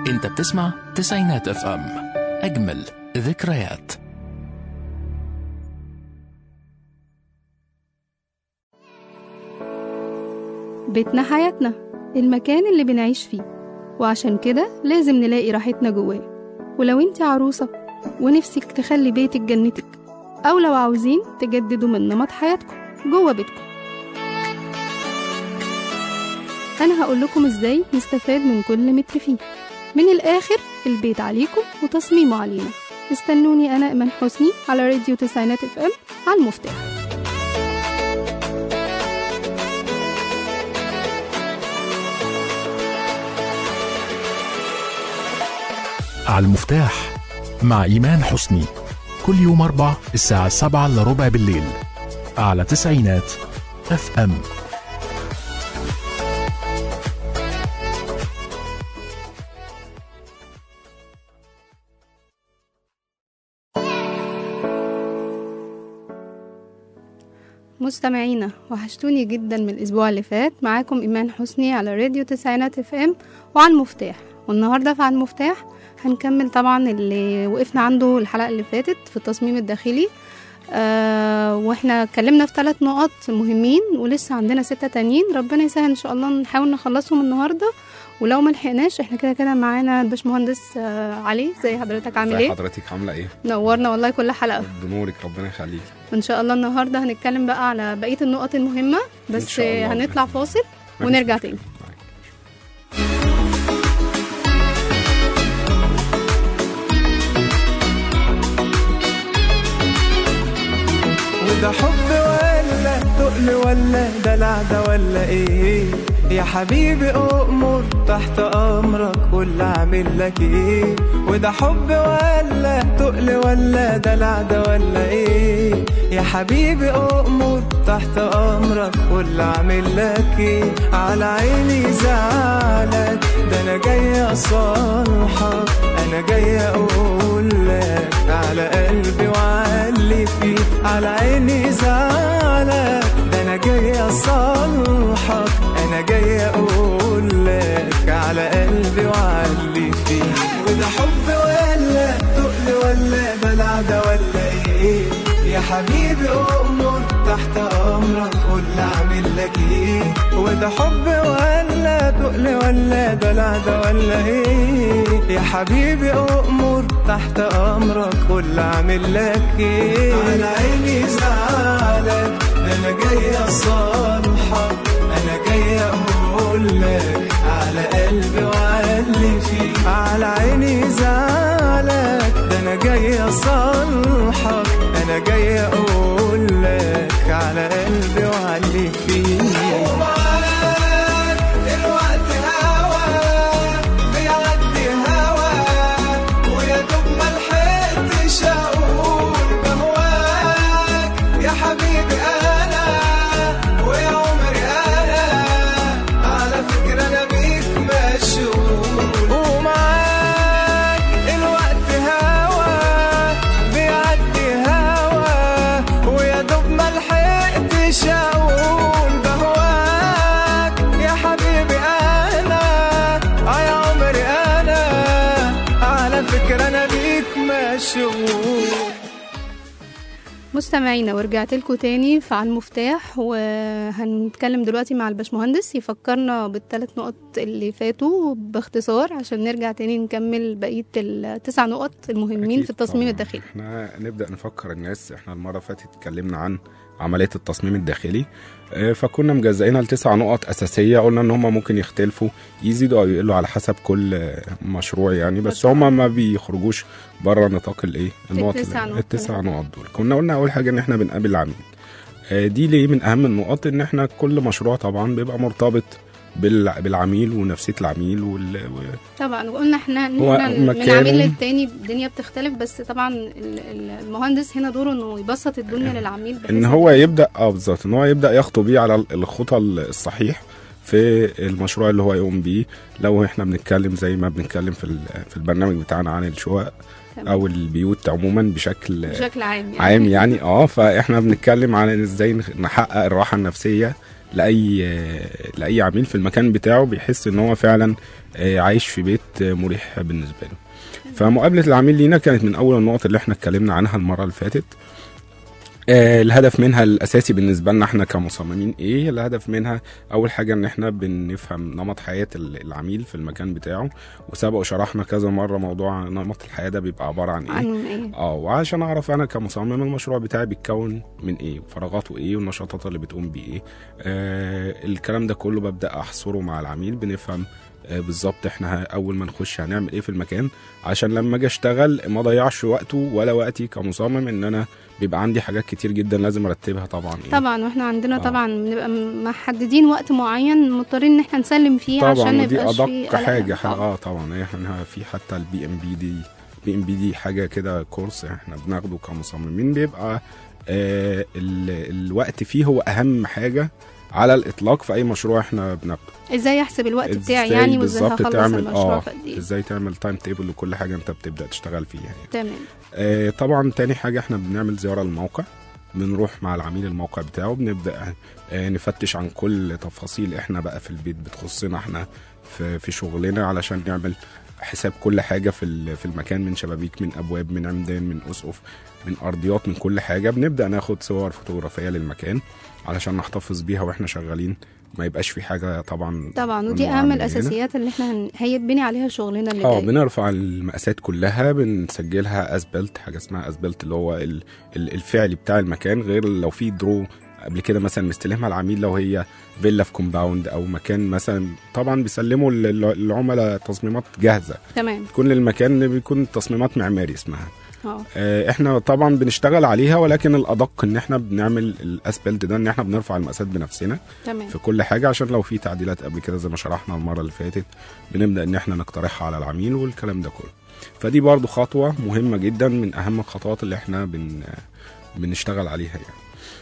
انت بتسمع تسعينات اف ام اجمل ذكريات بيتنا حياتنا المكان اللي بنعيش فيه وعشان كده لازم نلاقي راحتنا جواه ولو انت عروسة ونفسك تخلي بيتك جنتك أو لو عاوزين تجددوا من نمط حياتكم جوه بيتكم أنا هقول لكم إزاي نستفاد من كل متر فيه من الآخر البيت عليكم وتصميمه علينا استنوني أنا إيمان حسني على راديو تسعينات اف ام على المفتاح على المفتاح مع إيمان حسني كل يوم أربع الساعة سبعة إلا ربع بالليل على تسعينات اف ام مستمعينا وحشتوني جدا من الأسبوع اللي فات معاكم إيمان حسني على راديو تسعينات اف ام وعلى المفتاح والنهاردة في على المفتاح هنكمل طبعا اللي وقفنا عنده الحلقة اللي فاتت في التصميم الداخلي آه واحنا اتكلمنا في ثلاث نقط مهمين ولسه عندنا ستة تانيين ربنا يسهل ان شاء الله نحاول نخلصهم النهاردة ولو ما لحقناش احنا كده كده معانا الباشمهندس آه علي زي حضرتك عامل ازي ايه حضرتك عامله ايه نورنا والله كل حلقة بنورك ربنا يخليك وان شاء الله النهارده هنتكلم بقى على بقيه النقط المهمه إن بس شاء الله. هنطلع فاصل مفيش ونرجع مشكلة. تاني وده حب ولا تقل ولا دلع ده ولا ايه يا حبيبي أؤمر تحت أمرك قول أعمل لك إيه وده حب ولا تقل ولا دلع ده ولا إيه يا حبيبي أؤمر تحت أمرك قول أعمل لك إيه على عيني زعلك ده أنا جاي أصالحك أنا جاي أقول لك على قلبي وعلي فيه على عيني زعلك ده أنا جاي أصالحك أنا جاي أقول لك على قلبي وعلي فيه وده حب ولا تقل ولا بلع ده ولا إيه يا حبيبي أؤمر تحت أمرك قول أعمل لك إيه وده حب ولا تقل ولا دلع ده ولا إيه يا حبيبي أؤمر تحت أمرك قول أعمل لك إيه على عيني زعلك ده أنا جاي أصالحك أنا جاي أقول لك على قلبي وعلي فيه على عيني زعلك ده أنا جاي أصالحك أنا جاي أقول لك على قلبي وعلي فيه الوقت هوا بيعدي هوا ويا دوب ما لحقتش اقول بهواك يا حبيبي انا ويا عمري انا على فكره انا بيك مشغول ومعاك الوقت هوا بيعدي هوا ويا دوب ما لحقتش اقول بهواك يا حبيبي انا اه يا عمري انا على فكره انا بيك مشغول مستمعينا ورجعت لكم تاني في على المفتاح وهنتكلم دلوقتي مع الباشمهندس يفكرنا بالثلاث نقط اللي فاتوا باختصار عشان نرجع تاني نكمل بقيه التسع نقط المهمين أكيد في التصميم طبعاً. الداخلي احنا نبدا نفكر الناس احنا المره اللي فاتت اتكلمنا عن عمليه التصميم الداخلي آه، فكنا مجزئينها لتسع نقط اساسيه قلنا ان هم ممكن يختلفوا يزيدوا او يقلوا على حسب كل آه، مشروع يعني بس بس هم ما بيخرجوش بره نطاق الايه النقط التسع اللي- نقط التسع دول. نقط دول كنا قلنا اول حاجه ان احنا بنقابل العميل آه، دي ليه من اهم النقط ان احنا كل مشروع طبعا بيبقى مرتبط بال- بالعميل ونفسيه العميل وال... و- طبعا وقلنا احنا ان هو احنا من مكانه- عميل للتاني الدنيا بتختلف بس طبعا ال- ال- المهندس هنا دوره انه يبسط الدنيا للعميل بحيث ان هو يبدا اه بالظبط ان هو يبدا يخطو بيه على الخطى الصحيح في المشروع اللي هو يقوم بيه لو احنا بنتكلم زي ما بنتكلم في ال- في البرنامج بتاعنا عن الشقق تمام. او البيوت عموما بشكل بشكل عام يعني عام يعني اه فاحنا بنتكلم عن ازاي نخ- نحقق الراحه النفسيه لاي آه، لاي عميل في المكان بتاعه بيحس ان هو فعلا آه، عايش في بيت آه، مريح بالنسبه له فمقابله العميل لينا كانت من اول النقط اللي احنا اتكلمنا عنها المره اللي فاتت آه، الهدف منها الاساسي بالنسبه لنا احنا كمصممين ايه الهدف منها اول حاجه ان احنا بنفهم نمط حياه ال- العميل في المكان بتاعه وسبق وشرحنا كذا مره موضوع نمط الحياه ده بيبقى عباره عن ايه عن ايه اه وعشان اعرف انا كمصمم المشروع بتاعي بيتكون من ايه وفراغاته ايه والنشاطات اللي بتقوم بيه ايه آه الكلام ده كله ببدا احصره مع العميل بنفهم آه بالظبط احنا ه- اول ما نخش هنعمل ايه في المكان عشان لما اجي اشتغل ما ضيعش وقته ولا وقتي كمصمم ان انا بيبقى عندي حاجات كتير جدا لازم ارتبها طبعا ايه طبعا واحنا عندنا آه. طبعا بنبقى محددين وقت معين مضطرين ان احنا نسلم فيه عشان طبعا ما ودي يبقاش ادق فيه قلق. حاجه آه. اه طبعا احنا في حتى البي ام بي دي بي ام بي دي حاجه كده كورس احنا بناخده كمصممين بيبقى آه ال الوقت فيه هو اهم حاجه على الاطلاق في اي مشروع احنا بناخده ازاي احسب الوقت بتاعي إزاي يعني وازاي بالظبط هخلص تعمل- المشروع آه، في قد ايه ازاي تعمل تايم تيبل لكل حاجه انت بتبدا تشتغل فيها يعني. تمام آه، طبعا تاني حاجة احنا بنعمل زيارة للموقع بنروح مع العميل الموقع بتاعه بنبدأ آه، نفتش عن كل تفاصيل احنا بقى في البيت بتخصنا احنا في, في شغلنا علشان نعمل حساب كل حاجة في ال- في المكان من شبابيك من أبواب من عمدان من أسقف من أرضيات من كل حاجة بنبدأ ناخد صور فوتوغرافية للمكان علشان نحتفظ بيها واحنا شغالين ما يبقاش في حاجة طبعا طبعا ودي ممنوعة اهم مننا. الاساسيات اللي احنا هن- هيتبني عليها شغلنا اللي اه جاي بنرفع المقاسات كلها بنسجلها اسبلت حاجه اسمها اسبلت اللي هو ال- ال- الفعلي بتاع المكان غير لو في درو قبل كده مثلا مستلمها العميل لو هي فيلا في كومباوند او مكان مثلا طبعا بيسلموا ال- ال- العملاء تصميمات جاهزه تمام كل المكان بيكون تصميمات معماري اسمها اه آه، احنا طبعا بنشتغل عليها ولكن الادق ان احنا بنعمل الاسبلت ده ان احنا بنرفع المقاسات بنفسنا تمام في كل حاجه عشان لو في تعديلات قبل كده زي ما شرحنا المره اللي فاتت بنبدا ان احنا نقترحها على العميل والكلام ده كله فدي برضو خطوه مهمه جدا من اهم الخطوات اللي احنا بن بنشتغل عليها يعني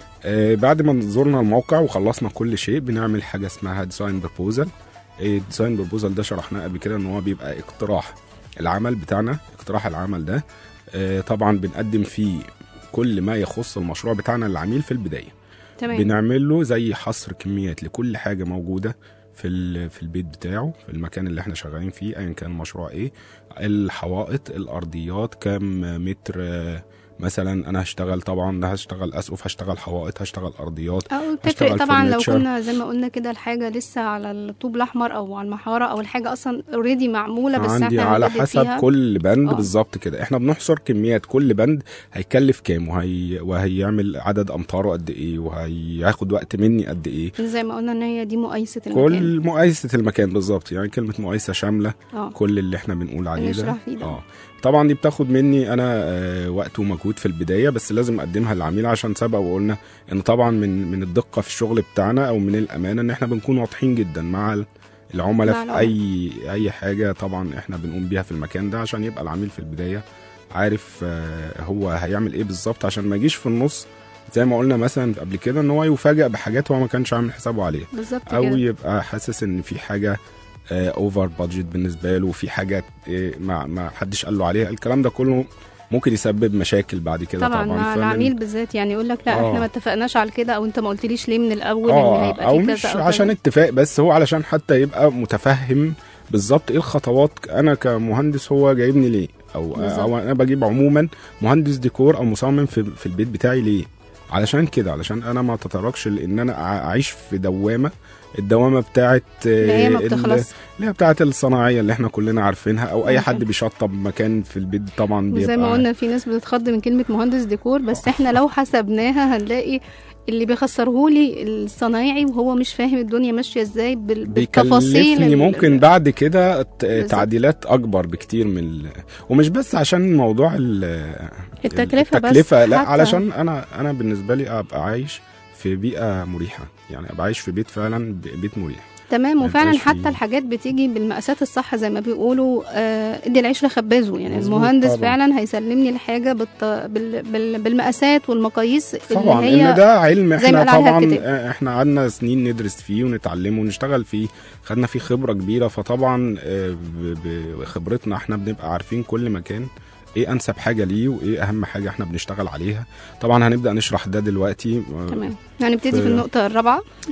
آه بعد ما زرنا الموقع وخلصنا كل شيء بنعمل حاجه اسمها ديزاين بروبوزال الديزاين بروبوزال ده شرحناه قبل كده ان هو بيبقى اقتراح العمل بتاعنا اقتراح العمل ده آه طبعا بنقدم فيه كل ما يخص المشروع بتاعنا للعميل في البدايه تمام بنعمل له زي حصر كميات لكل حاجه موجوده في ال- في البيت بتاعه في المكان اللي احنا شغالين فيه ايا كان المشروع ايه الحوائط الارضيات كام متر آه، مثلا انا هشتغل طبعا هشتغل اسقف هشتغل حوائط هشتغل ارضيات اه هشتغل بتفرق طبعا لو furniture. كنا زي ما قلنا كده الحاجه لسه على الطوب الاحمر او على المحاره او الحاجه اصلا اوريدي معموله بس عندي احنا على هنجدد حسب فيها. كل بند آه. بالظبط كده احنا بنحصر كميات كل بند هيكلف كام وهي وهيعمل عدد امتاره قد ايه وهياخد وقت مني قد ايه زي ما قلنا ان هي دي مقايسه المكان كل مقايسه المكان بالظبط يعني كلمه مقايسه شامله اه كل اللي احنا بنقول عليه ده بنشرح فيه ده. اه طبعا دي بتاخد مني انا آه وقت ومجهود في البدايه بس لازم اقدمها للعميل عشان سبق وقلنا ان طبعا من من الدقه في الشغل بتاعنا او من الامانه ان احنا بنكون واضحين جدا مع ال- العملاء مع في العملاء. اي اي حاجه طبعا احنا بنقوم بيها في المكان ده عشان يبقى العميل في البدايه عارف آه هو هيعمل ايه بالظبط عشان ما يجيش في النص زي ما قلنا مثلا قبل كده ان هو يفاجئ بحاجات هو ما كانش عامل حسابه عليها بالظبط او كده يبقى حاسس ان في حاجه اوفر بادجت بالنسبه له في حاجات آه، ما ما حدش قال له عليها الكلام ده كله ممكن يسبب مشاكل بعد كده طبعا طبعا, مع فمن- العميل بالذات يعني يقول لك لا آه. احنا ما اتفقناش على كده او انت ما قلتليش ليه من الاول ان اه هيبقى او في مش كذا او عشان كذا. اتفاق بس هو علشان حتى يبقى متفهم بالظبط ايه الخطوات انا كمهندس هو جايبني ليه او بالظبط. او انا بجيب عموما مهندس ديكور او مصمم في في البيت بتاعي ليه علشان كده علشان انا ما اتطرقش لان انا أع- اعيش في دوامه الدوامه بتاعت اللي هي ما ال- بتخلص اللي هي بتاعت الصناعيه اللي احنا كلنا عارفينها او اي ممكن. حد بيشطب مكان في البيت طبعا بيبقى وزي ما قلنا في ناس بتتخض من كلمه مهندس ديكور بس احنا لو حسبناها هنلاقي اللي بيخسرهولي الصنايعي وهو مش فاهم الدنيا ماشيه ازاي بال- بالتفاصيل بيكلفني ال- ممكن بعد كده ت- بالظبط. تعديلات اكبر بكتير من ال... ومش بس عشان موضوع ال... التكلفه بس التكلفه لا حتى- علشان انا انا بالنسبه لي ابقى عايش في بيئه مريحه يعني ابقى عايش في بيت فعلا ب- بيت مريح تمام ما وفعلا يبقاش حتى فيه- الحاجات بتيجي بالمقاسات الصح زي ما بيقولوا آه ادي العيش لخبازه يعني مظبوط المهندس طبعا. فعلا هيسلمني الحاجه بالط... بال... بال... بالمقاسات والمقاييس طبعا اللي هي ان ده علم زي ما احنا قال عليها طبعا الكتاب. آه، احنا قعدنا سنين ندرس فيه ونتعلمه ونشتغل فيه خدنا فيه خبره كبيره فطبعا آه، ب- بخبرتنا احنا بنبقى عارفين كل مكان ايه انسب حاجه ليه وايه اهم حاجه احنا بنشتغل عليها طبعا هنبدا نشرح ده دلوقتي آه، تمام هنبتدي في- في النقطه الرابعه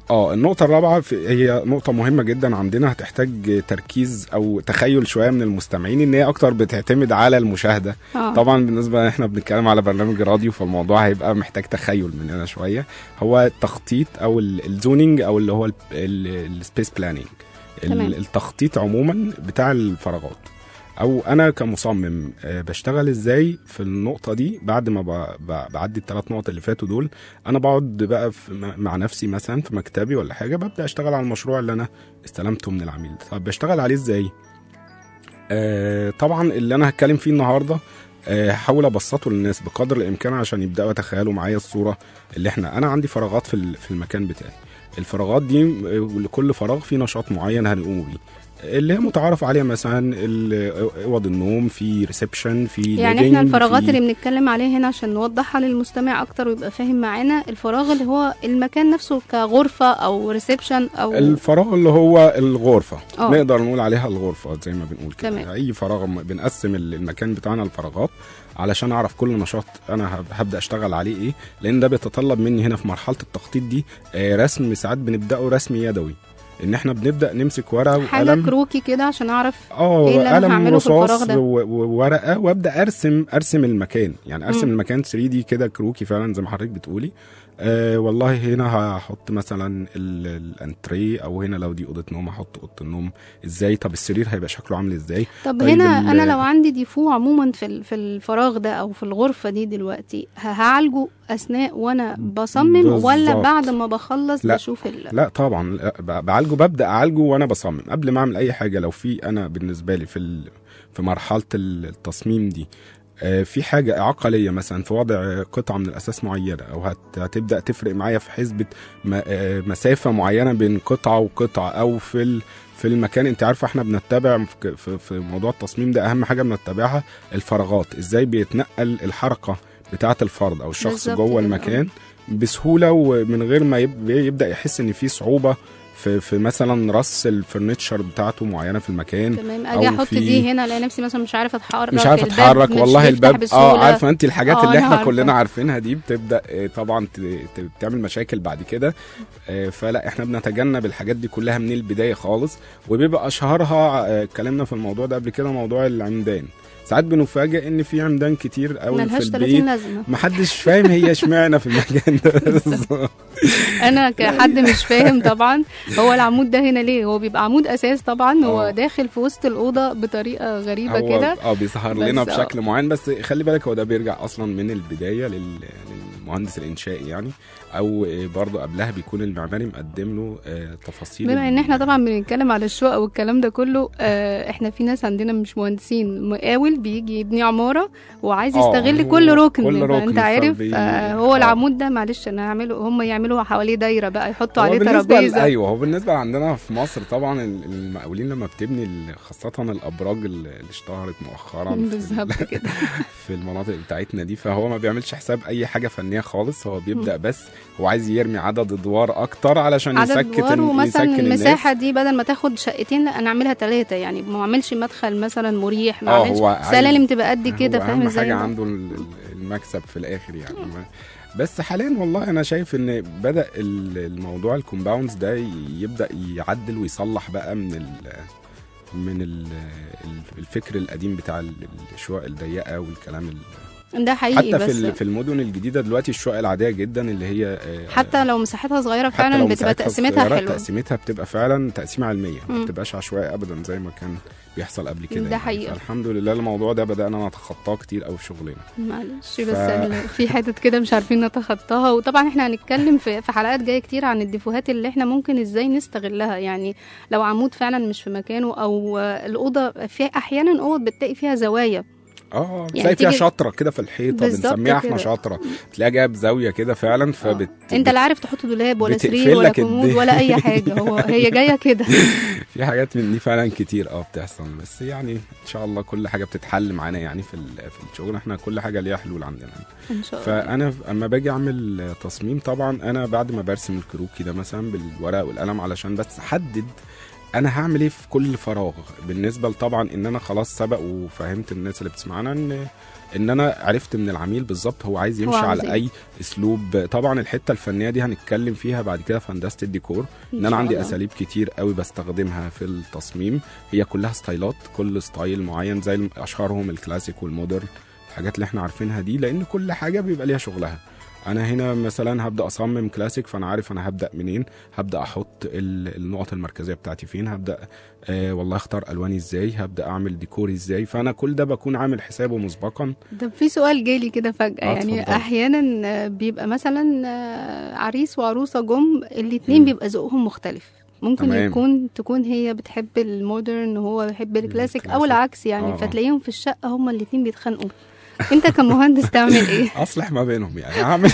اه النقطة الرابعة في- هي نقطة مهمة جدا عندنا هتحتاج تركيز أو تخيل شوية من المستمعين إن هي أكتر بتعتمد على المشاهدة اه طبعا بالنسبة احنا بنتكلم على برنامج راديو فالموضوع هيبقى محتاج تخيل مننا شوية هو التخطيط أو ال- الزونينج أو اللي هو السبيس بلاننج تمام. التخطيط عموما بتاع الفراغات او انا كمصمم آه، بشتغل ازاي في النقطه دي بعد ما ب- ب- بعدي الثلاث نقط اللي فاتوا دول انا بقعد بقى في م- مع نفسي مثلا في مكتبي ولا حاجه ببدا اشتغل على المشروع اللي انا استلمته من العميل طب بشتغل عليه ازاي آه طبعا اللي انا هتكلم فيه النهارده آه، هحاول ابسطه للناس بقدر الامكان عشان يبداوا يتخيلوا معايا الصوره اللي احنا انا عندي فراغات في ال- في المكان بتاعي الفراغات دي آه، لكل فراغ في نشاط معين هنقوم بيه اللي هي متعارف عليها مثلا ال- اوض النوم في ريسبشن في يعني living، احنا الفراغات في- اللي بنتكلم عليها هنا عشان نوضحها للمستمع اكتر ويبقى فاهم معانا الفراغ اللي هو المكان نفسه كغرفة او ريسبشن او الفراغ اللي هو الغرفه اه. نقدر نقول عليها الغرفه زي ما بنقول كده تمام. اي فراغ م- بنقسم ال- المكان بتاعنا لفراغات علشان اعرف كل نشاط انا هب- هبدا اشتغل عليه ايه لان ده بيتطلب مني هنا في مرحله التخطيط دي آه، رسم ساعات بنبداه رسم يدوي ان احنا بنبدا نمسك ورقه حاجة وقلم كروكي كده عشان اعرف اه إيه اللي أنا قلم هعمله في الفراغ رصاص ده؟ و- و- وورقه وابدا ارسم ارسم المكان يعني ارسم مم. المكان 3 دي كده كروكي فعلا زي ما حضرتك بتقولي آه والله هنا هحط مثلا ال- الانتريه او هنا لو دي اوضه نوم هحط اوضه النوم ازاي طب السرير هيبقى شكله عامل ازاي طب طيب هنا ال- انا لو عندي ديفو عموما في ال- في الفراغ ده او في الغرفة دي دلوقتي ه- هعالجه اثناء وانا بصمم ولا بالظبط. بعد ما بخلص لا. بشوف ال... لا طبعا لا، ب- بعالجه ببدا اعالجه وانا بصمم قبل ما اعمل اي حاجه لو في انا بالنسبه لي في ال- في مرحله التصميم دي آه، في حاجه اعاقه ليا مثلا في وضع قطعه من الاساس معينه او هت- هتبدا تفرق معايا في حسبه م- آه، مسافه معينه بين قطعه وقطعه او في ال- في المكان انت عارفه احنا بنتبع في- في في موضوع التصميم ده اهم حاجه بنتبعها الفراغات ازاي بيتنقل الحركه بتاعه الفرد او الشخص بالظبط جوه كده، المكان بسهوله ومن غير ما يب- يبدا يحس ان في صعوبه في في مثلا رص الفرنتشر بتاعته معينه في المكان تمام اجي أو احط في- دي هنا الاقي نفسي مثلا مش عارفه اتحرك مش عارف الباب اتحرك مش والله بيفتح الباب اه بسهولة. عارفه انت الحاجات آه، اللي أنا احنا عارفة. كلنا عارفينها دي بتبدا آه، طبعا ت- ت- بتعمل مشاكل بعد كده آه، فلا احنا بنتجنب الحاجات دي كلها من البدايه خالص وبيبقى اشهرها آه، اتكلمنا في الموضوع ده قبل كده موضوع العمدان ساعات بنفاجئ ان في عمدان كتير قوي في ملهاش 30 البيت لازمه محدش فاهم هي اشمعنى في المكان ده بالظبط. انا كحد مش فاهم طبعا هو العمود ده هنا ليه هو بيبقى عمود اساس طبعا هو آه. داخل في وسط الاوضه بطريقه غريبه هو كده اه بيظهر لنا بس آه. بشكل معين بس خلي بالك هو ده بيرجع اصلا من البدايه لل- للمهندس الانشائي يعني او آه، برضه قبلها بيكون المعماري مقدم له آه، تفاصيل بما ان ال- احنا طبعا بنتكلم على الشقق والكلام ده كله آه احنا في ناس عندنا مش مهندسين مقاول بيجي يبني عماره وعايز آه، يستغل هو كل ركن كل ركن فانت عارف فبي- آه هو آه. العمود ده معلش انا هعمله هم يعملوا حواليه دايره بقى يحطوا هو عليه بالنسبة ل- ترابيزه ايوه هو بالنسبه عندنا في مصر طبعا ال- المقاولين لما بتبني ال- خاصه الابراج اللي اللي اشتهرت مؤخرا في ال- بالظبط كده في المناطق بتاعتنا دي فهو ما بيعملش حساب اي حاجه فنيه خالص هو بيبدا بس هو عايز يرمي عدد ادوار اكتر علشان عدد يسكت ادوار ال- ومثلا يسكن المساحه الناس. دي بدل ما تاخد شقتين لا انا اعملها ثلاثه يعني ما اعملش مدخل مثلا مريح ما اه اعملش هو عايز- سلالم تبقى قد كده هو فاهم اهم ازاي حاجه ده؟ عنده ال- ال- المكسب في الاخر يعني ما- بس حاليا والله انا شايف ان بدا ال- الموضوع الكومباوندز ده ي- يبدا يعدل ويصلح بقى من ال من ال الفكر القديم بتاع ال- الشقق الضيقه والكلام ال- ده حقيقي حتى بس في ال- في المدن الجديده دلوقتي الشقق العاديه جدا اللي هي آه، حتى لو مساحتها صغيره حتى فعلا لو بتبقى مساحتها تقسيمتها صغيرة، حلوه تقسيمتها بتبقى فعلا تقسيمه علميه ما مم. بتبقاش عشوائيه ابدا زي ما كان بيحصل قبل كده ده يعني. حقيقة. فالحمد لله الموضوع ده بدانا نتخطاه كتير قوي في شغلنا معلش ف- بس ال- في حتت كده مش عارفين نتخطاها وطبعا احنا هنتكلم في في حلقات جايه كتير عن الديفوهات اللي احنا ممكن ازاي نستغلها يعني لو عمود فعلا مش في مكانه او آه، الاوضه في احيانا اوض بتلاقي فيها زوايا اه يعني تلاقي فيها تيجي- شطره كده في الحيطه بالظبط بنسميها احنا كده. شطره تلاقيها جايه بزاويه كده فعلا فبت انت لا عارف تحط دولاب ولا بتقفل سرير ولا لك كومود الدنيا. ولا اي حاجه هو هي جايه كده في حاجات من دي فعلا كتير اه بتحصل بس يعني ان شاء الله كل حاجه بتتحل معانا يعني في ال- في الشغل احنا كل حاجه ليها حلول عندنا ان شاء الله فانا ف- اما باجي اعمل تصميم طبعا انا بعد ما برسم الكروكي ده مثلا بالورق والقلم علشان بس احدد انا هعمل ايه في كل فراغ بالنسبه طبعا ان انا خلاص سبق وفهمت الناس اللي بتسمعنا ان ان انا عرفت من العميل بالظبط هو عايز يمشي عاوز على إيه. اي اسلوب طبعا الحته الفنيه دي هنتكلم فيها بعد كده في هندسه الديكور ان انا شاء عندي الله. اساليب كتير قوي بستخدمها في التصميم هي كلها ستايلات كل ستايل معين زي اشهرهم الكلاسيك والمودرن الحاجات اللي احنا عارفينها دي لان كل حاجه بيبقى ليها شغلها انا هنا مثلا هبدا اصمم كلاسيك فانا عارف انا هبدا منين هبدا احط ال- النقط المركزيه بتاعتي فين هبدا آه والله اختار الواني ازاي هبدا اعمل ديكوري ازاي فانا كل ده بكون عامل حسابه مسبقا طب في سؤال جالي كده فجأة آه، يعني اتفضلي. أحيانا آه، بيبقى مثلا آه، عريس وعروسة جم الاتنين مم. بيبقى ذوقهم مختلف ممكن تمام. يكون تكون هي بتحب المودرن وهو بيحب الكلاسيك او الكلاسيك. العكس يعني آه. فتلاقيهم في الشقة هما الاتنين بيتخانقوا انت كمهندس تعمل ايه اصلح ما بينهم يعني هعمل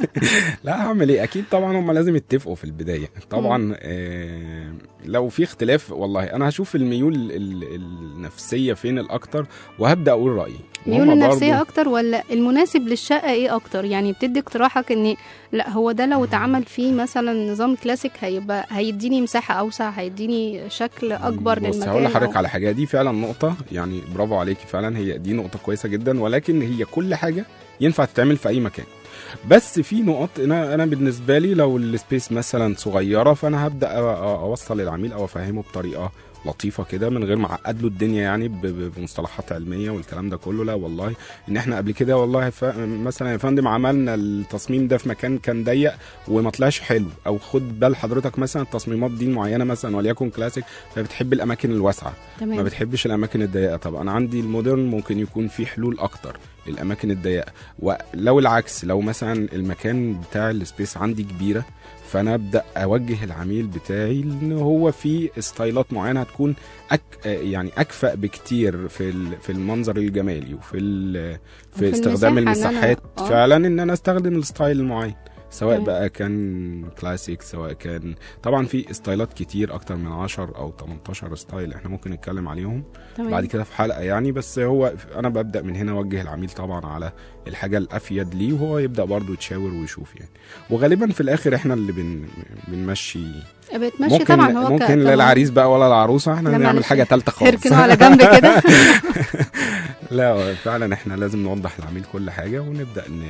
لا هعمل ايه اكيد طبعا هم لازم يتفقوا في البدايه طبعا آه لو في اختلاف والله انا هشوف الميول ال- النفسيه فين الاكتر وهبدا اقول رايي ميول وهم النفسية برضو- أكتر ولا المناسب للشقة إيه أكتر يعني بتدي اقتراحك إن لا هو ده لو اتعمل فيه مثلا نظام كلاسيك هيبقى هيديني مساحة أوسع هيديني شكل أكبر بص للمكان هقول لحضرتك أو- على حاجه دي فعلا نقطه يعني برافو عليكي فعلا هي دي نقطه كويسه جدا ولكن هي كل حاجه ينفع تتعمل في اي مكان بس في نقط انا انا بالنسبه لي لو السبيس مثلا صغيره فانا هبدا أ- أ- اوصل للعميل او افهمه بطريقه لطيفه كده من غير ما اعقد له الدنيا يعني ب- ب- بمصطلحات علميه والكلام ده كله لا والله ان احنا قبل كده والله ف... مثلا يا فندم عملنا التصميم ده في مكان كان ضيق وما طلعش حلو او خد بال حضرتك مثلا التصميمات دي معينه مثلا وليكن كلاسيك فبتحب الاماكن الواسعه ما تمام بتحبش الاماكن الضيقه طب انا عندي المودرن ممكن يكون فيه حلول اكتر للاماكن الضيقه ولو العكس لو مثلا المكان بتاع السبيس عندي كبيره فانا ابدا اوجه العميل بتاعي ان هو في ستايلات معينه هتكون أك يعني اكفأ بكتير في ال- في المنظر الجمالي وفي ال- في وفي استخدام المساحة إن أنا- المساحات آه. فعلا ان انا استخدم الستايل المعين سواء تمام. بقى كان كلاسيك سواء كان طبعا في ستايلات كتير اكتر من 10 او 18 ستايل احنا ممكن نتكلم عليهم تمام بعد كده في حلقه يعني بس هو انا ببدا من هنا اوجه العميل طبعا على الحاجه الافيد ليه وهو يبدا برضه يتشاور ويشوف يعني وغالبا في الاخر احنا اللي بن بنمشي بتمشي ممكن طبعا هو ك- ممكن لا طبعاً. العريس بقى ولا العروسه احنا لا نعمل معلش. حاجه ثالثه خالص اركنوا على جنب كده لا فعلا احنا لازم نوضح للعميل كل حاجه ونبدا ن...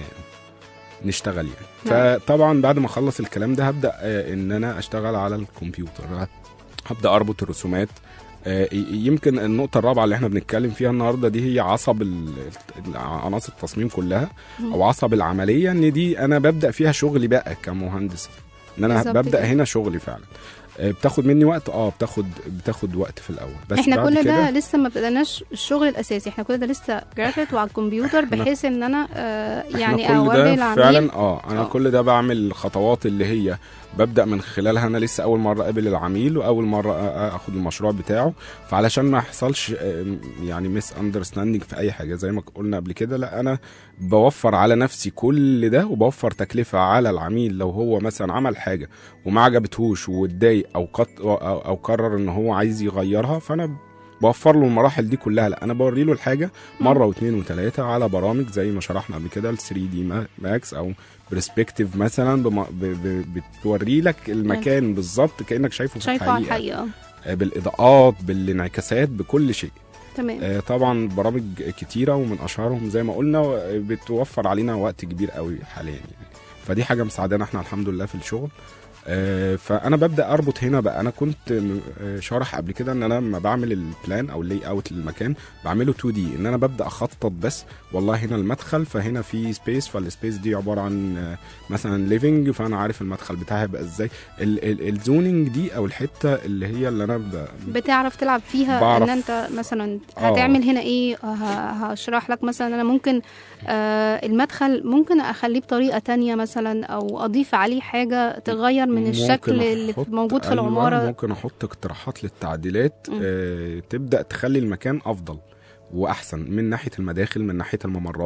نشتغل يعني نعم. فطبعا بعد ما اخلص الكلام ده هبدا آه، ان انا اشتغل على الكمبيوتر هبدا اربط الرسومات آه، ي- يمكن النقطة الرابعة اللي احنا بنتكلم فيها النهاردة دي هي عصب ال- ال- عناصر التصميم كلها او عصب العملية ان دي انا ببدأ فيها شغلي بقى كمهندس ان انا بالظبط ببدأ كده. هنا شغلي فعلا آه، بتاخد مني وقت اه بتاخد بتاخد وقت في الاول بس احنا بعد كل كده ده لسه ما بدأناش الشغل الاساسي احنا كل ده لسه جرافيك وعلى الكمبيوتر بحيث ان انا آه يعني احنا كل اوري ده العميل فعلا اه انا آه. كل ده بعمل الخطوات اللي هي ببدا من خلالها انا لسه اول مره اقابل العميل واول مره أ- أ- اخد المشروع بتاعه فعلشان ما يحصلش آم، يعني ميس اندرستاندينج في اي حاجه زي ما قلنا قبل كده لا انا بوفر على نفسي كل ده وبوفر تكلفه على العميل لو هو مثلا عمل حاجه وما عجبتهوش واتضايق او قط او, أو قرر ان هو عايز يغيرها فانا بوفر له المراحل دي كلها لا انا بوري له الحاجه مره واثنين وثلاثه على برامج زي ما شرحنا قبل كده ال 3 دي ماكس او برسبكتيف مثلا بم... ب... ب... بتوري لك المكان بالظبط كانك شايفه في شايفه على الحقيقه الحقيقه آه، بالاضاءات بالانعكاسات بكل شيء تمام آه، طبعا برامج كتيره ومن اشهرهم زي ما قلنا آه، بتوفر علينا وقت كبير قوي حاليا يعني فدي حاجه مساعدانا احنا الحمد لله في الشغل آه، فانا ببدا اربط هنا بقى انا كنت م- آه، شارح قبل كده ان انا لما بعمل البلان او اللي اوت للمكان بعمله 2 دي ان انا ببدا اخطط بس والله هنا المدخل فهنا في سبيس فالسبيس دي عباره عن آه، مثلا ليفنج فانا عارف المدخل بتاعي هيبقى ازاي ال- ال- الزوننج دي او الحته اللي هي اللي انا ب- بتعرف تلعب فيها بعرف. ان انت مثلا آه. هتعمل هنا ايه ه- هشرح لك مثلا انا ممكن آه المدخل ممكن اخليه بطريقه تانية مثلا او اضيف عليه حاجه تغير من ممكن الشكل اللي أحط- موجود في أيوة، العماره ممكن احط اقتراحات للتعديلات مم. آه تبدا تخلي المكان افضل واحسن من ناحيه المداخل من ناحيه الممرات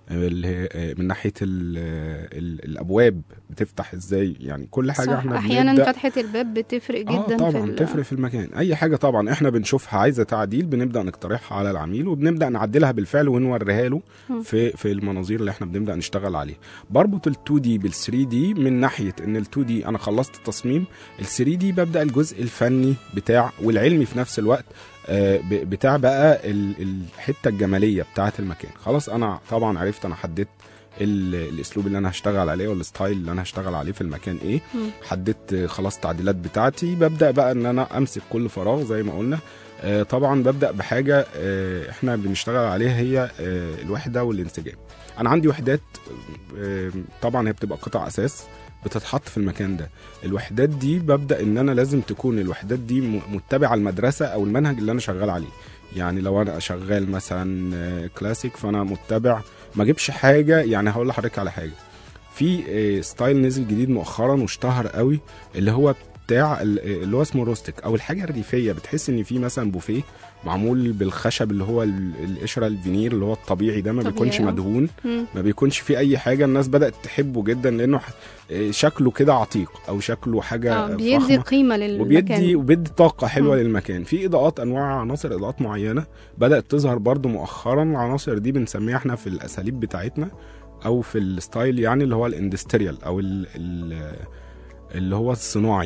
اللي هي آه، من ناحيه ال ال الابواب بتفتح ازاي يعني كل حاجه صح احنا احيانا بنبدأ فتحه الباب بتفرق جدا اه في طبعا ال- تفرق في المكان اي حاجه طبعا احنا بنشوفها عايزه تعديل بنبدا نقترحها على العميل وبنبدا نعدلها بالفعل ونوريها له مم. في في المناظير اللي احنا بنبدا نشتغل عليها بربط ال 2 دي بال 3 دي من ناحيه ان ال 2 دي انا خلصت التصميم ال 3 دي ببدا الجزء الفني بتاع والعلمي في نفس الوقت آه، ب- بتاع بقى ال- الحته الجماليه بتاعه المكان خلاص انا طبعا عرفت انا حددت ال- الاسلوب اللي انا هشتغل عليه والستايل اللي انا هشتغل عليه في المكان ايه مم. حددت آه، خلاص التعديلات بتاعتي ببدا بقى ان انا امسك كل فراغ زي ما قلنا آه، طبعا ببدا بحاجه آه، احنا بنشتغل عليها هي آه، الوحده والانسجام انا عندي وحدات آه، طبعا هي بتبقى قطع اساس بتتحط في المكان ده الوحدات دي ببدا ان انا لازم تكون الوحدات دي م- متبعه المدرسه او المنهج اللي انا شغال عليه يعني لو انا شغال مثلا آه، كلاسيك فانا متبع ما اجيبش حاجه يعني هقول لحضرتك على حاجه في آه، ستايل نزل جديد مؤخرا واشتهر قوي اللي هو بتاع ال- اللي هو اسمه روستيك او الحاجه الريفيه بتحس ان في مثلا بوفيه معمول بالخشب اللي هو ال- القشره الفينير اللي هو الطبيعي ده ما طبيعي، بيكونش آه. مدهون مم. ما بيكونش فيه اي حاجه الناس بدات تحبه جدا لانه ح- آه، شكله كده عتيق او شكله حاجه اه بيدي فخمة. قيمه للمكان وبيدي وبيدي طاقه حلوه مم. للمكان في اضاءات انواع عناصر اضاءات معينه بدات تظهر برضو مؤخرا العناصر دي بنسميها احنا في الاساليب بتاعتنا او في الستايل يعني اللي هو الاندستريال او ال ال اللي هو الصناعي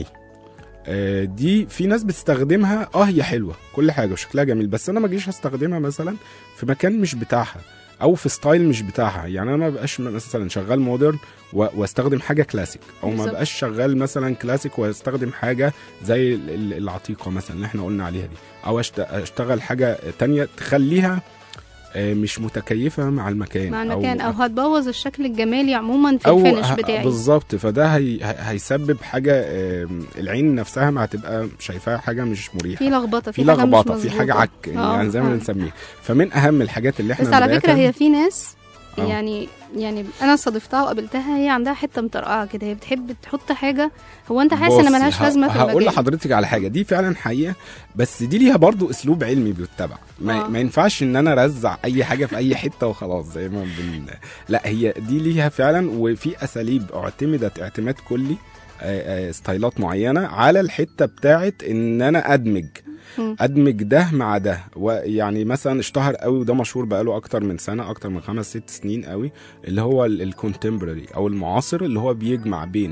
آه، دي في ناس بتستخدمها اه هي حلوه كل حاجه وشكلها جميل بس انا ما اجيش استخدمها مثلا في مكان مش بتاعها او في ستايل مش بتاعها يعني انا ما بقاش مثلا شغال مودرن و- واستخدم حاجه كلاسيك او ما بالظبط. بقاش شغال مثلا كلاسيك واستخدم حاجه زي ال- ال- العتيقه مثلا اللي احنا قلنا عليها دي او أشت- اشتغل حاجه تانية تخليها آه، مش متكيفه مع المكان مع المكان او هتبوظ الشكل الجمالي عموما في او الفينش ه- بتاعي بالظبط فده هي ه- هيسبب حاجه آم، العين نفسها ما هتبقى شايفاها حاجه مش مريحه في لخبطه في في حاجه مش لخبطه في مظبوطة. حاجه عك آه، يعني زي ما آه. بنسميها فمن اهم الحاجات اللي احنا بس على فكره بداية- هي في ناس آه. يعني يعني انا صادفتها وقابلتها هي عندها حته مطرقعه كده هي بتحب تحط حاجه هو انت حاسس ان بصي، ملهاش ه- لازمه في هقول المكان لحضرتك على حاجه دي فعلا حقيقه بس دي ليها برضو اسلوب علمي بيتبع ما, آه. ما ينفعش ان انا ارزع اي حاجه في اي حته وخلاص زي ما بن... لا هي دي ليها فعلا وفي اساليب اعتمدت اعتماد كلي آه، آه، ستايلات معينه على الحته بتاعت ان انا ادمج مم. ادمج ده مع ده ويعني مثلا اشتهر قوي وده مشهور بقاله اكتر من سنه اكتر من خمس ست سنين قوي اللي هو الكونتمبرري او المعاصر اللي هو بيجمع بين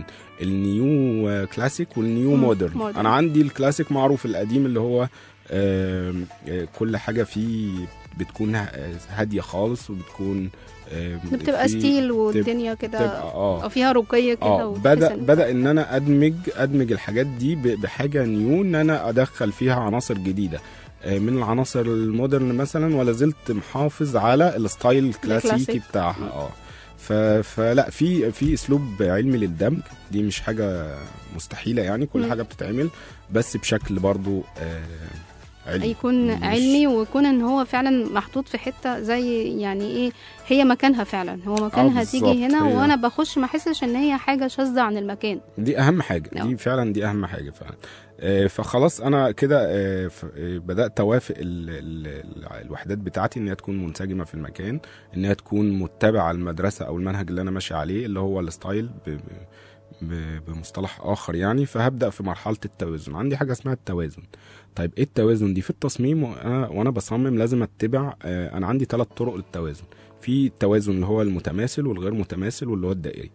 النيو كلاسيك والنيو مم، مودرن modern. انا عندي الكلاسيك معروف القديم اللي هو آم، آه، كل حاجه فيه بتكون ه- هاديه خالص وبتكون آم، بتبقى في- ستيل والدنيا بتبقى كده اه او فيها رقيه كده اه وتحس بدا إن- بدا ان انا ادمج ادمج الحاجات دي ب- بحاجه نيو ان انا ادخل فيها عناصر جديده آه، من العناصر المودرن مثلا ولا زلت محافظ على الستايل الكلاسيكي الكلاسيك. بتاعها اه ف... فلا في في اسلوب علمي للدمج دي مش حاجه مستحيله يعني كل مم. حاجه بتتعمل بس بشكل برضو آه علمي يكون مش- علمي ويكون ان هو فعلا محطوط في حته زي يعني ايه هي مكانها فعلا هو مكانها بالظبط، تيجي هنا هي- وانا بخش ما احسش ان هي حاجه شاذه عن المكان دي اهم حاجه نعم. دي فعلا دي اهم حاجه فعلا آه، فخلاص انا كده آه، ف- آه، بدات اوافق ال- ال- ال- الوحدات بتاعتي ان هي تكون منسجمه في المكان ان هي تكون متبعه المدرسه او المنهج اللي انا ماشي عليه اللي هو الستايل ب- ب- ب- بمصطلح اخر يعني فهبدا في مرحله التوازن عندي حاجه اسمها التوازن طيب ايه التوازن دي في التصميم وانا وانا بصمم لازم اتبع آه، انا عندي ثلاث طرق للتوازن في التوازن اللي هو المتماثل والغير متماثل واللي هو الدائري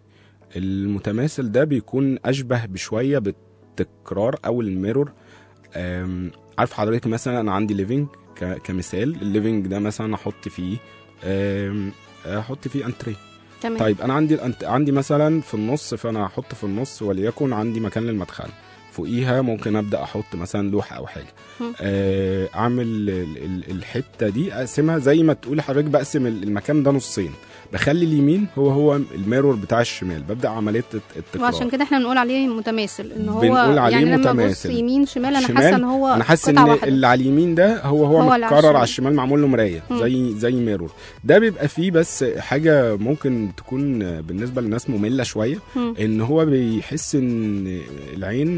المتماثل ده بيكون اشبه بشويه بالتكرار او الميرور أم، عارف حضرتك مثلا انا عندي ليفنج كمثال الليفنج ده مثلا احط فيه أم، احط فيه انتري تمام طيب انا عندي الأنت... عندي مثلا في النص فانا هحط في النص وليكن عندي مكان للمدخل فوقيها ممكن ابدا احط مثلا لوحه او حاجه مم. آه، اعمل ال- ال- الحته دي اقسمها زي ما تقولي حضرتك بقسم ال- المكان ده نصين بخلي اليمين هو هو الميرور بتاع الشمال ببدا عمليه الت- التكرار وعشان كده احنا بنقول عليه متماثل ان هو بنقول عليه يعني لما ابص متماثل. يمين شمال انا شمال، حاسه ان هو انا حاسس قطعة ان واحدة. اللي على اليمين ده هو هو, هو اللي على متكرر الشمال. على الشمال معمول له مرايه مم. زي زي ميرور ده بيبقى فيه بس حاجه ممكن تكون بالنسبه للناس ممله شويه مم. ان هو بيحس ان العين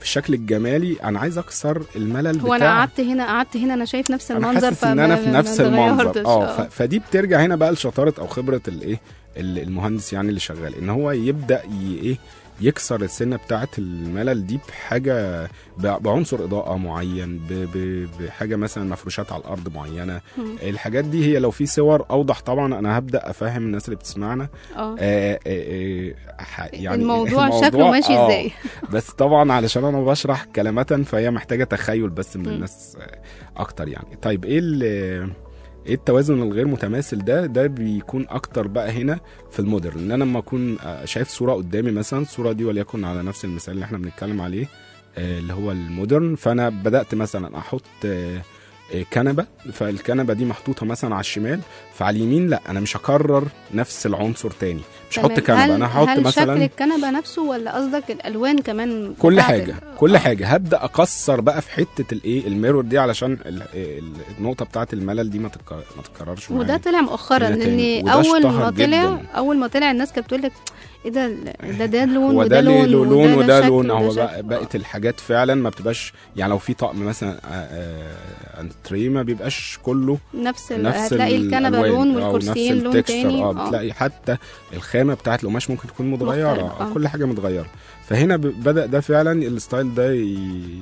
في الشكل الجمالي انا عايز اكسر الملل هو انا بتاع قعدت هنا قعدت هنا انا شايف نفس انا المنظر حاسس ان انا في فما- نفس ما المنظر اتغيرتش. اه ف- فدي بترجع هنا بقى لشطاره او خبره الايه ال- المهندس يعني اللي شغال ان هو يبدا ي- ايه يكسر السنه بتاعه الملل دي بحاجه ب- بعنصر اضاءه معين ب- ب- بحاجه مثلا مفروشات على الارض معينه مم. الحاجات دي هي لو في صور اوضح طبعا انا هبدا افهم الناس اللي بتسمعنا اه آه، آه، آه، ح- يعني الموضوع شكله ماشي آه، ازاي بس طبعا علشان انا بشرح كلمة فهي محتاجة تخيل بس من مم. الناس آه، اكتر يعني طيب ايه ال- ايه التوازن الغير متماثل ده ده بيكون اكتر بقى هنا في المودرن ان انا لما اكون آه، شايف صورة قدامي مثلا الصورة دي وليكن على نفس المثال اللي احنا بنتكلم عليه آه، اللي هو المودرن فانا بدأت مثلا احط آه، آه، كنبة فالكنبة دي محطوطة مثلا على الشمال فعلى اليمين لا انا مش هكرر نفس العنصر تاني مش هحط تمام. هل- كنبة انا هحط هل مثلا شكل الكنبه نفسه ولا قصدك الالوان كمان كل بتاعت حاجه ال- كل آه. حاجه هبدا اكسر بقى في حته الايه الميرور دي علشان ال- ال- النقطه بتاعه الملل دي ما تتك- ما تتكررش وده معايا. طلع مؤخرا كده تاني. لان وده اول اشتهر ما طلع جداً. اول ما طلع الناس كانت بتقول لك ايه ده ده ده لون هو وده ده ليه له لون له وده شكل لون وده هو شكل. بقى بقت الحاجات فعلا ما بتبقاش يعني لو في طقم مثلا آه، آه، انتريه ما بيبقاش كله نفس, ال... نفس هتلاقي الكنبه الألوان، لون أو والكرسيين نفس لون التكستشر، تاني اه بتلاقي حتى الخامه بتاعت القماش ممكن تكون متغيره مختلفة، آه. كل حاجه متغيره فهنا ب- بدا ده فعلا الستايل ده ي...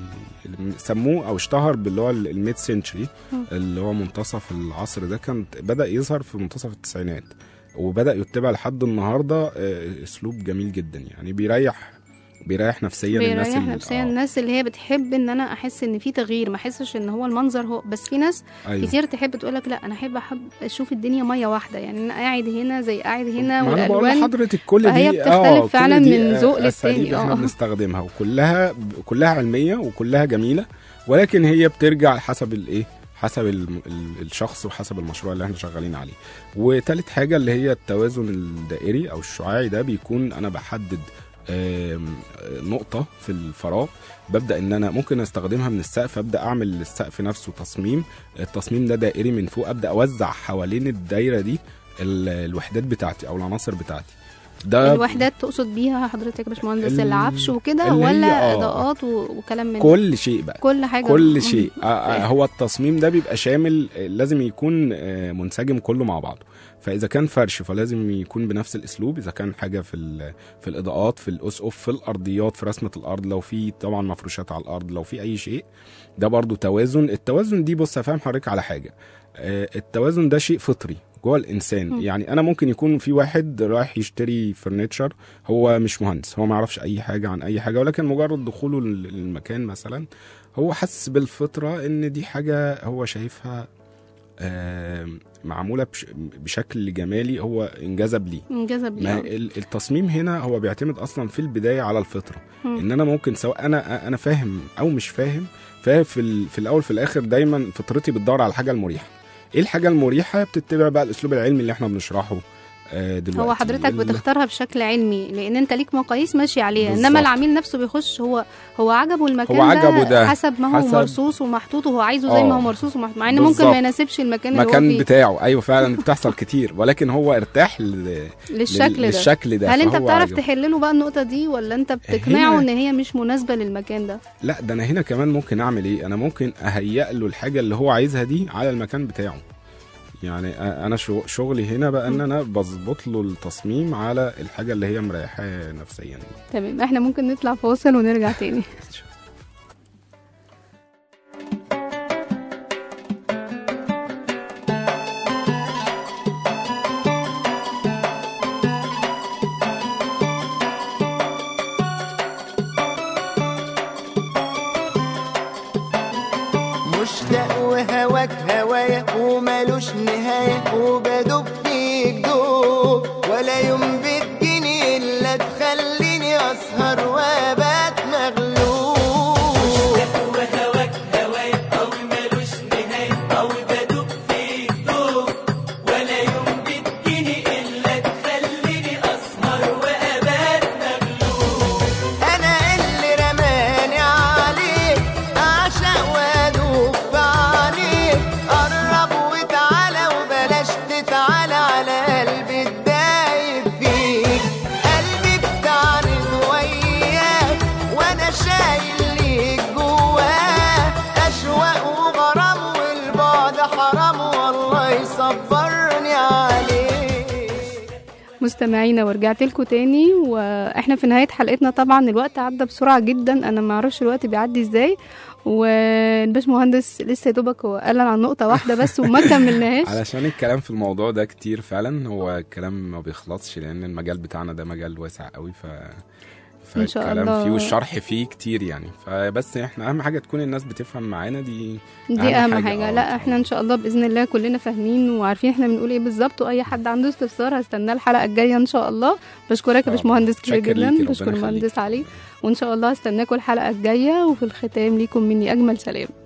سموه او اشتهر باللي هو الميد سنشري مم. اللي هو منتصف العصر ده كان بدا يظهر في منتصف التسعينات وبدا يتبع لحد النهارده آه، اسلوب جميل جدا يعني بيريح بيريح نفسيا الناس بيريح اللي- نفسيا آه، الناس اللي هي بتحب ان انا احس ان في تغيير ما احسش ان هو المنظر هو بس في ناس أيوة. كتير تحب تقول لك لا انا احب احب اشوف الدنيا ميه واحده يعني انا قاعد هنا زي قاعد هنا ما انا بقول والالوان لحضرتك كل فهي دي بتختلف اه كل فعلا دي من ذوق أساليب للتاني، احنا آه. بنستخدمها وكلها كلها علميه وكلها جميله ولكن هي بترجع حسب الايه حسب ال- ال- الشخص وحسب المشروع اللي احنا شغالين عليه وتالت حاجه اللي هي التوازن الدائري او الشعاعي ده بيكون انا بحدد آم، آه، نقطة في الفراغ ببدأ إن أنا ممكن أستخدمها من السقف أبدأ أعمل للسقف نفسه تصميم التصميم ده دائري من فوق أبدأ أوزع حوالين الدايرة دي ال- الوحدات بتاعتي أو العناصر بتاعتي ده الوحدات تقصد بيها حضرتك يا باشمهندس ال- العفش وكده اللي هي- ولا آه. اضاءات و- وكلام من ده؟ كل شيء بقى كل حاجه كل مم. شيء آه، آه، هو التصميم ده بيبقى شامل آه، لازم يكون آه، منسجم كله مع بعضه فاذا كان فرش فلازم يكون بنفس الاسلوب اذا كان حاجه في ال- في الاضاءات في الاسقف في الارضيات في رسمه الارض لو في طبعا مفروشات على الارض لو في اي شيء ده برضو توازن التوازن دي بص افهم حضرتك على حاجه آه، التوازن ده شيء فطري جوه الانسان مم. يعني انا ممكن يكون في واحد رايح يشتري فرنتشر هو مش مهندس هو ما يعرفش اي حاجه عن اي حاجه ولكن مجرد دخوله لل- للمكان مثلا هو حس بالفطره ان دي حاجه هو شايفها آم، معموله بش- بشكل جمالي هو انجذب ليه انجذب ما ليه ال- التصميم هنا هو بيعتمد اصلا في البدايه على الفطره مم. ان انا ممكن سواء انا انا فاهم او مش فاهم ففي ال- في الاول في الاخر دايما فطرتي بتدور على الحاجه المريحه ايه الحاجه المريحه بتتبع بقى الاسلوب العلمي اللي احنا بنشرحه آه، دلوقتي هو حضرتك ال- بتختارها بشكل علمي لان انت ليك مقاييس ماشي عليها بالظبط. انما العميل نفسه بيخش هو هو عجبه المكان هو عجبه ده. حسب ما هو حسب- مرصوص ومحطوط وهو عايزه زي ما آه. هو مرصوص ومحطوط مع ان ممكن بالظبط. ما يناسبش المكان اللي هو المكان فيه بتاعه ايوه فعلا بتحصل كتير ولكن هو ارتاح ل- للشكل ده للشكل ده هل انت فهو بتعرف عجبه. تحل له بقى النقطه دي ولا انت بتقنعه هنا- ان هي مش مناسبه للمكان ده لا ده انا هنا كمان ممكن اعمل ايه انا ممكن اهيئ له الحاجه اللي هو عايزها دي على المكان بتاعه يعني أ- انا شغ- شغلي هنا بقى ان انا بظبط له التصميم على الحاجه اللي هي مريحاه نفسيا تمام احنا ممكن نطلع فاصل ونرجع تاني مشتاق وهواك هوايا ومالوش نهاية وبدوب فيك دوب ولا يوم بتجيني إلا تخليني أسهر وأبات مغلوب أنا اللي رماني عليك أعشق وأدوب في عينيك قرب وتعالى وبلاش تتوه مستمعينا ورجعت لكم تاني واحنا في نهايه حلقتنا طبعا الوقت عدى بسرعه جدا انا ما اعرفش الوقت بيعدي ازاي والباشمهندس لسه يا دوبك هو قال عن نقطه واحده بس وما كملناهاش علشان الكلام في الموضوع ده كتير فعلا هو الكلام ما بيخلصش لان المجال بتاعنا ده مجال واسع قوي ف إن شاء فالكلام الله. فيه والشرح فيه كتير يعني فبس احنا اهم حاجه تكون الناس بتفهم معانا دي دي أهم اهم حاجة، حاجه, آه، لا إن احنا ان شاء الله باذن الله كلنا فاهمين وعارفين احنا بنقول ايه بالظبط واي حد عنده استفسار هستناه الحلقه الجايه ان شاء الله بشكرك يا آه، باشمهندس كتير متشكر جدا ليكي، ربنا بشكر يخليك. المهندس علي وان شاء الله هستناكم الحلقه الجايه وفي الختام ليكم مني اجمل سلام